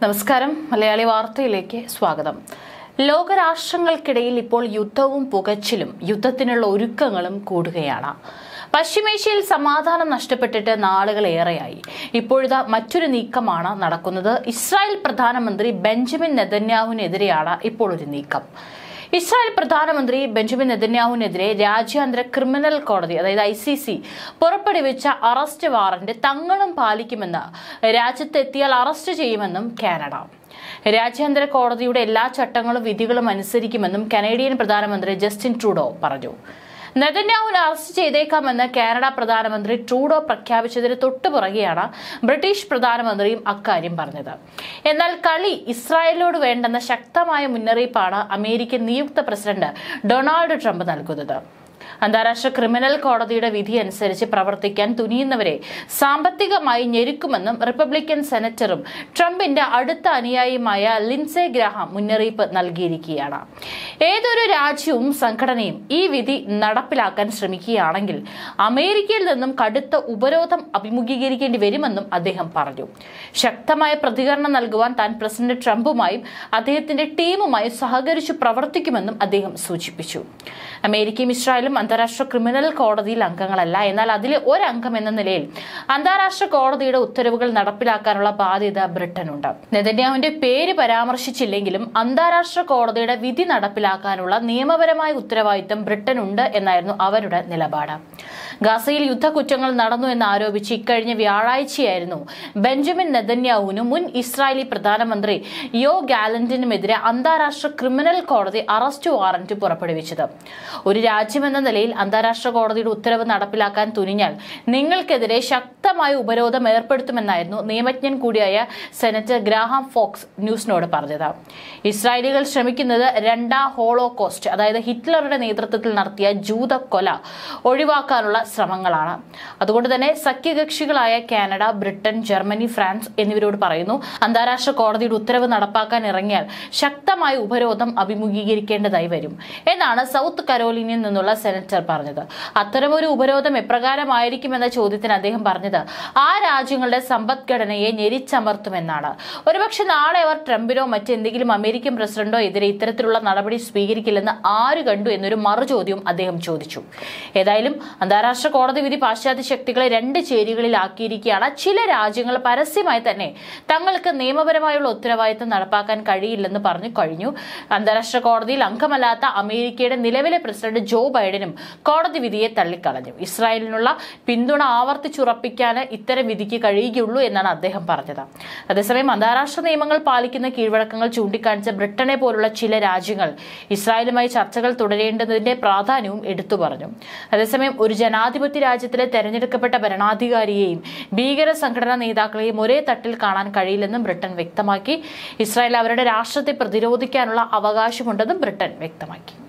നമസ്കാരം മലയാളി വാർത്തയിലേക്ക് സ്വാഗതം ലോകരാഷ്ട്രങ്ങൾക്കിടയിൽ ഇപ്പോൾ യുദ്ധവും പുകച്ചിലും യുദ്ധത്തിനുള്ള ഒരുക്കങ്ങളും കൂടുകയാണ് പശ്ചിമേഷ്യയിൽ സമാധാനം നഷ്ടപ്പെട്ടിട്ട് നാളുകളേറെയായി ഇപ്പോഴിതാ മറ്റൊരു നീക്കമാണ് നടക്കുന്നത് ഇസ്രായേൽ പ്രധാനമന്ത്രി ബെഞ്ചമിൻ നെതന്യാഹുവിനെതിരെയാണ് ഇപ്പോൾ ഒരു നീക്കം ഇസ്രായേൽ പ്രധാനമന്ത്രി ബെഞ്ചമിൻ നെതന്യാഹുവിനെതിരെ രാജ്യാന്തര ക്രിമിനൽ കോടതി അതായത് ഐ സി സി പുറപ്പെടുവിച്ച അറസ്റ്റ് വാറന്റ് തങ്ങളും പാലിക്കുമെന്ന് രാജ്യത്തെത്തിയാൽ അറസ്റ്റ് ചെയ്യുമെന്നും കാനഡ രാജ്യാന്തര കോടതിയുടെ എല്ലാ ചട്ടങ്ങളും വിധികളും അനുസരിക്കുമെന്നും കനേഡിയൻ പ്രധാനമന്ത്രി ജസ്റ്റിൻ ട്രൂഡോ പറഞ്ഞു നെതന്യാഹുവിനെ അറസ്റ്റ് ചെയ്തേക്കാമെന്ന് കാനഡ പ്രധാനമന്ത്രി ട്രൂഡോ പ്രഖ്യാപിച്ചതിന് തൊട്ടുപുറകെയാണ് ബ്രിട്ടീഷ് പ്രധാനമന്ത്രിയും അക്കാര്യം പറഞ്ഞത് എന്നാൽ കളി ഇസ്രായേലിനോട് വേണ്ടെന്ന ശക്തമായ മുന്നറിയിപ്പാണ് അമേരിക്കൻ നിയുക്ത പ്രസിഡന്റ് ഡൊണാൾഡ് ട്രംപ് നൽകുന്നത് അന്താരാഷ്ട്ര ക്രിമിനൽ കോടതിയുടെ വിധി അനുസരിച്ച് പ്രവർത്തിക്കാൻ തുനിയുന്നവരെ സാമ്പത്തികമായി ഞെരുക്കുമെന്നും റിപ്പബ്ലിക്കൻ സെനറ്ററും ട്രംപിന്റെ അടുത്ത അനുയായിയുമായ ലിൻസെ ഗ്രാഹാം മുന്നറിയിപ്പ് നൽകിയിരിക്കുകയാണ് ഏതൊരു രാജ്യവും സംഘടനയും ഈ വിധി നടപ്പിലാക്കാൻ ശ്രമിക്കുകയാണെങ്കിൽ അമേരിക്കയിൽ നിന്നും കടുത്ത ഉപരോധം അഭിമുഖീകരിക്കേണ്ടി വരുമെന്നും അദ്ദേഹം പറഞ്ഞു ശക്തമായ പ്രതികരണം നൽകുവാൻ താൻ പ്രസിഡന്റ് ട്രംപുമായും അദ്ദേഹത്തിന്റെ ടീമുമായും സഹകരിച്ചു പ്രവർത്തിക്കുമെന്നും അദ്ദേഹം സൂചിപ്പിച്ചു അമേരിക്കയും ഇസ്രായേലും അന്താരാഷ്ട്ര ക്രിമിനൽ കോടതിയിൽ അംഗങ്ങളല്ല എന്നാൽ അതിലെ ഒരംഗം എന്ന നിലയിൽ അന്താരാഷ്ട്ര കോടതിയുടെ ഉത്തരവുകൾ നടപ്പിലാക്കാനുള്ള ബാധ്യത ബ്രിട്ടനുണ്ട് നെതന്യാഹുവിന്റെ പേര് പരാമർശിച്ചില്ലെങ്കിലും അന്താരാഷ്ട്ര കോടതിയുടെ വിധി നടപ്പിലാക്കാനുള്ള നിയമപരമായ ഉത്തരവാദിത്തം ബ്രിട്ടനുണ്ട് എന്നായിരുന്നു അവരുടെ നിലപാട് ഗാസയിൽ യുദ്ധക്കുറ്റങ്ങൾ നടന്നു എന്ന് ആരോപിച്ച് ഇക്കഴിഞ്ഞ വ്യാഴാഴ്ചയായിരുന്നു ബെഞ്ചമിൻ നെതന്യാഹുവിനും മുൻ ഇസ്രായേലി പ്രധാനമന്ത്രി യോ ഗാലന്റിനുമെതിരെ അന്താരാഷ്ട്ര ക്രിമിനൽ കോടതി അറസ്റ്റ് വാറന്റ് പുറപ്പെടുവിച്ചത് ഒരു രാജ്യമെന്ന നിലയിൽ അന്താരാഷ്ട്ര കോടതിയുടെ ഉത്തരവ് നടപ്പിലാക്കാൻ തുനിഞ്ഞാൽ നിങ്ങൾക്കെതിരെ ശക്തമായ ഉപരോധം ഏർപ്പെടുത്തുമെന്നായിരുന്നു നിയമജ്ഞൻ കൂടിയായ സെനറ്റർ ഗ്രാഹാം ഫോക്സ് ന്യൂസിനോട് പറഞ്ഞത് ഇസ്രായേലികൾ ശ്രമിക്കുന്നത് രണ്ടാം ഹോളോകോസ്റ്റ് അതായത് ഹിറ്റ്ലറുടെ നേതൃത്വത്തിൽ നടത്തിയ ജൂത കൊല ഒഴിവാക്കാനുള്ള ശ്രമങ്ങളാണ് അതുകൊണ്ട് തന്നെ സഖ്യകക്ഷികളായ കാനഡ ബ്രിട്ടൻ ജർമ്മനി ഫ്രാൻസ് എന്നിവരോട് പറയുന്നു അന്താരാഷ്ട്ര കോടതിയുടെ ഉത്തരവ് നടപ്പാക്കാൻ ഇറങ്ങിയാൽ ശക്തമായ ഉപരോധം അഭിമുഖീകരിക്കേണ്ടതായി വരും എന്നാണ് സൗത്ത് കരോലിനയിൽ നിന്നുള്ള സെനറ്റർ പറഞ്ഞത് അത്തരമൊരു ഉപരോധം എപ്രകാരമായിരിക്കുമെന്ന ചോദ്യത്തിന് അദ്ദേഹം പറഞ്ഞത് ആ രാജ്യങ്ങളുടെ സമ്പദ്ഘടനയെ ഞെരിച്ചമർത്തുമെന്നാണ് ഒരുപക്ഷെ നാളെ അവർ ട്രംപിനോ മറ്റെന്തെങ്കിലും അമേരിക്കൻ പ്രസിഡന്റോ എതിരെ ഇത്തരത്തിലുള്ള നടപടി സ്വീകരിക്കില്ലെന്ന് ആര് കണ്ടു എന്നൊരു മറുചോദ്യവും അദ്ദേഹം ചോദിച്ചു ഏതായാലും അന്താരാഷ്ട്ര കോടതി വിധി പാശ്ചാത്യ ശക്തികളെ രണ്ട് ചേരികളിലാക്കിയിരിക്കുകയാണ് ചില രാജ്യങ്ങൾ പരസ്യമായി തന്നെ തങ്ങൾക്ക് നിയമപരമായുള്ള ഉത്തരവാദിത്തം നടപ്പാക്കാൻ കഴിയില്ലെന്ന് പറഞ്ഞു കഴിഞ്ഞു അന്താരാഷ്ട്ര കോടതിയിൽ അംഗമല്ലാത്ത അമേരിക്കയുടെ നിലവിലെ പ്രസിഡന്റ് ജോ ബൈഡനും കോടതി വിധിയെ തള്ളിക്കളഞ്ഞു ഇസ്രായേലിനുള്ള പിന്തുണ ആവർത്തിച്ചുറപ്പിക്കാൻ ഇത്തരം വിധിക്ക് കഴിയുകയുള്ളൂ എന്നാണ് അദ്ദേഹം പറഞ്ഞത് അതേസമയം അന്താരാഷ്ട്ര നിയമങ്ങൾ പാലിക്കുന്ന കീഴ്വഴക്കങ്ങൾ ചൂണ്ടിക്കാണിച്ച ബ്രിട്ടനെ പോലുള്ള ചില രാജ്യങ്ങൾ ഇസ്രായേലുമായി ചർച്ചകൾ തുടരേണ്ടതിന്റെ പ്രാധാന്യവും എടുത്തു പറഞ്ഞു അതേസമയം ഒരു ജനാധിപത്യ രാജ്യത്തിലെ തെരഞ്ഞെടുക്കപ്പെട്ട ഭരണാധികാരിയെയും ഭീകര സംഘടനാ നേതാക്കളെയും ഒരേ തട്ടിൽ കാണാൻ കഴിയില്ലെന്നും ബ്രിട്ടൻ വ്യക്തമാക്കി ഇസ്രായേൽ അവരുടെ രാഷ്ട്രത്തെ പ്രതിരോധിക്കാനുള്ള അവകാശമുണ്ടെന്നും ബ്രിട്ടൻ വ്യക്തമാക്കി